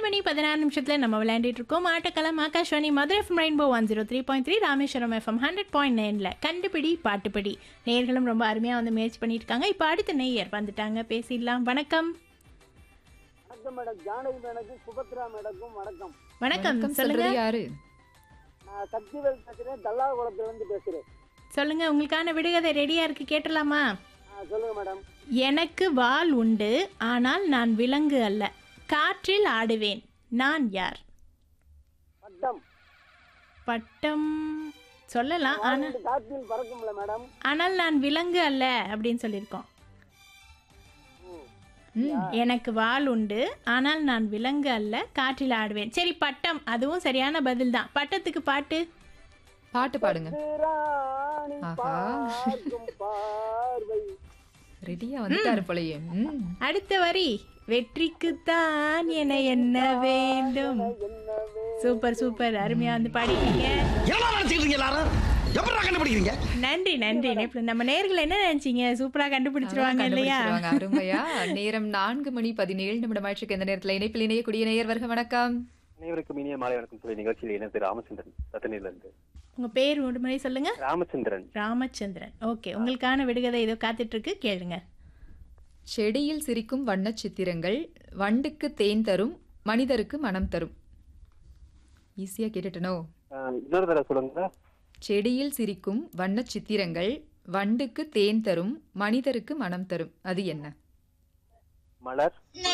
மணி பதினாறு நிமிஷத்தில் நம்ம விளையாண்டுட்டு இருக்கோம் ஆட்டக்களம் Akashvani Madurai FM Rainbow one zero three point three Rameswaram FM hundred point நைனில் கண்டுபிடி பாட்டுப்படி நேர்களும் ரொம்ப அருமையாக வந்து முயற்சி பண்ணிட்டு இருக்காங்க இப்போ அடுத்த நேயர் வந்துட்டாங்க பேசிடலாம் வணக்கம் வணக்கம் மேடம் ஜானகி மேடக்கும் சுபத்ரா மேடக்கும் வணக்கம் வணக்கம் வணக்கம் சொல்லுங்க சொல்றது யாரு நான் சக்திவேல் பேசுறேன் தல்லாகுளத்துல இருந்து பேசுறேன் சொல்லுங்க உங்களுக்கான விடுகதை ரெடியா இருக்கு கேட்டலாமா ஆ, சொல்லுங்க மேடம் எனக்கு வால் உண்டு ஆனால் நான் விலங்கு அல்ல காற்றில் ஆடுவேன் நான் யார் பட்டம் பட்டம் சொல்லலாம் ஆனால் வானத்து காற்றில் பறக்கும்ல மேடம் ஆனால் நான் விலங்கு அல்ல அப்படின்னு சொல்லியிருக்கோம் ம், எனக்கு வால் உண்டு ஆனால் நான் விலங்கு அல்ல காற்றில் ஆடுவேன் சரி பட்டம் அதுவும் சரியான பதில் தான் பட்டத்துக்கு பாட்டு பாட்டு பாடுங்க ராணி ஆஹா. பார்க்கும் பார்வை ரெடியா வந்துட்டாரு போலயே ம். அடுத்த வரி வெற்றிக்குத்தான் என என்ன வேண்டும் என்னவே சூப்பர் சூப்பர் அருமையா வந்து பாடிட்டீங்க என்னடா நினைச்சிட்டு இருக்கீங்க எல்லாரும் எப்படா கண்டுபிடிக்கிறீங்க நன்றி நன்றி நெப்~ நம்ம நேர்கள் என்ன நினைச்சீங்க சூப்பரா கண்டுபிடிச்சிருவாங்க இல்லையா கண்டுபிடிச்சிருவாங்க. அருமையா நேரம் நான்கு மணி பதினேழு நிமிடம் ஆயிடுச்சு இந்த நேரத்துல இணைப்பில் இணையக்கூடிய நேயர் வருக வணக்கம் அனைவருக்கும் இனிய மாலை வணக்கம் சொல்லி நிகழ்ச்சியில் இணைந்து ராமச்சந்திரன் ரத்தனில இருந்து உங்க பேர் ஒரு முறை சொல்லுங்க ராமச்சந்திரன் ராமச்சந்திரன் ஓகே உங்களுக்கான விடுகதை இதோ காத்துட்டு இருக்கு கேளுங்க செடியில் சிரிக்கும் வண்ணச் சித்திரங்கள் வண்டுக்கு தேன் தரும் மனிதருக்கு மனம் தரும் ஈஸியா கேட்டுட்டனோ ஆஹ் இன்னொரு தடவை சொல்லுங்க செடியில் சிரிக்கும் வண்ணச் சித்திரங்கள் வண்டுக்கு தேன் தரும் மனிதருக்கு மனம் தரும் அது என்ன மலர்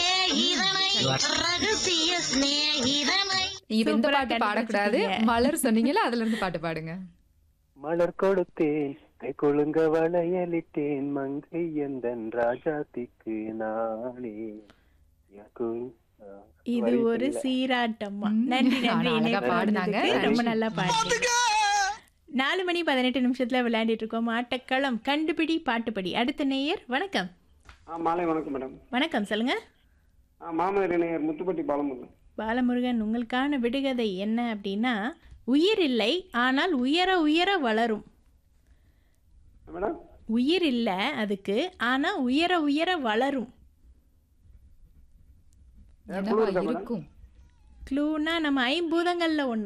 நீங்க இப்ப இந்த சூப்பரா பாட்டு பாடக்கூடாது கண்டுபிடிச்சிட்டீங்க. மலர் சொன்னீங்கல்ல அதுல இருந்து பாட்டு பாடுங்க மலர் கொடுத்தேன் கை கொழுங்க வளையலிட்டேன் மங்கை எந்தன் ராஜாத்திக்கு நானே எனக்கு- ஆஹ் இது வரி ஒரு தெரியல. சீராட்டம்மா ம். நன்றி நன்றி ஆனா அழகா இணைப்பு பாடுனாங்க. வந்ததுக்கு ரொம்ப நல்லா பாடுங்க நாலு மணி பதினெட்டு நிமிஷத்துல விளையாடிட்டு இருக்கோம் ஆட்டக்களம் கண்டுபிடி பாட்டுப்படி அடுத்த நேயர் வணக்கம் ஆ மாலை வணக்கம் மேடம் வணக்கம் சொல்லுங்க ஆ மாமதுரை நேயர் முத்துப்பட்டி பாலமுருகன் பாலமுருகன் உங்களுக்கான விடுகதை என்ன அப்படின்னா உயிர் இல்லை ஆனால் உயர உயர வளரும் மேடம் உயிர் இல்லை அதுக்கு ஆனா உயர உயர வளரும் என்னவா இருக்கும் க்ளூனா நம்ம ஐம்பூதங்கள்ல ஒண்ணு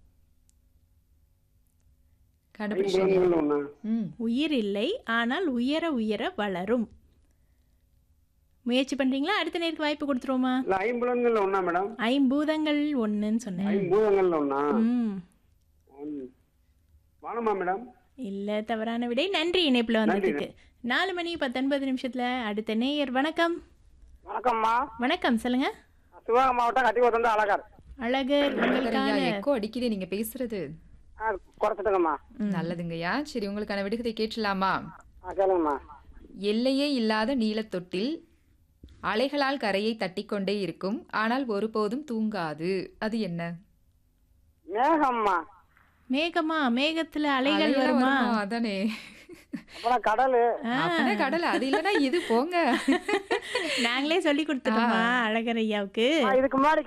கண்டுபிடிச்சீங்க ஒண்ணா ம் உயிர் இல்லை ஆனால் உயர உயர வளரும் முயற்சி பண்றீங்களா அடுத்த நேருக்கு வாய்ப்பு கொடுத்துருவோமா இல்ல ஐம்புலன்கள்ல ஒண்ணா மேடம் ஐம்பூதங்கள் ஒண்ணுன்னு சொன்னேன் ஐம்பூதங்கள்ல ஒண்ணா ம் ம். வானமா மேடம் இல்ல தவறான விடை நன்றி இணைப்புல வந்ததுக்கு நாலு மணி பத்தொன்பது நிமிஷத்துல அடுத்த நேயர் வணக்கம் வணக்கம்மா வணக்கம் சொல்லுங்க சிவகங்கை மாவட்டம் கட்டிபுரத்து வந்து அழகர் அழகர் உங்களுக்கான ஐயா எக்கோ அடிக்குதே நீங்க பேசுறது ஆ குறைச்சிட்டுங்கம்மா நல்லதுங்கய்யா சரி உங்களுக்கான விடுகதை கேட்டலாமா ஆ கேளுங்கம்மா எல்லையே இல்லாத நீலத்தொட்டில் அலைகளால் கரையை தட்டிக்கொண்டே இருக்கும் ஆனால் ஒருபோதும் தூங்காது அது என்ன மேகம்மா மேகமா மேகத்துல அலைகள் அலைகளா வருமா வருமா? அதானே அப்புறம் கடலு அப்பனா கடல் அது இல்லனா இது போங்க நாங்களே சொல்லி கொடுத்துட்டோமா அழகர் ஐயாவுக்கு இதுக்கு முன்னாடி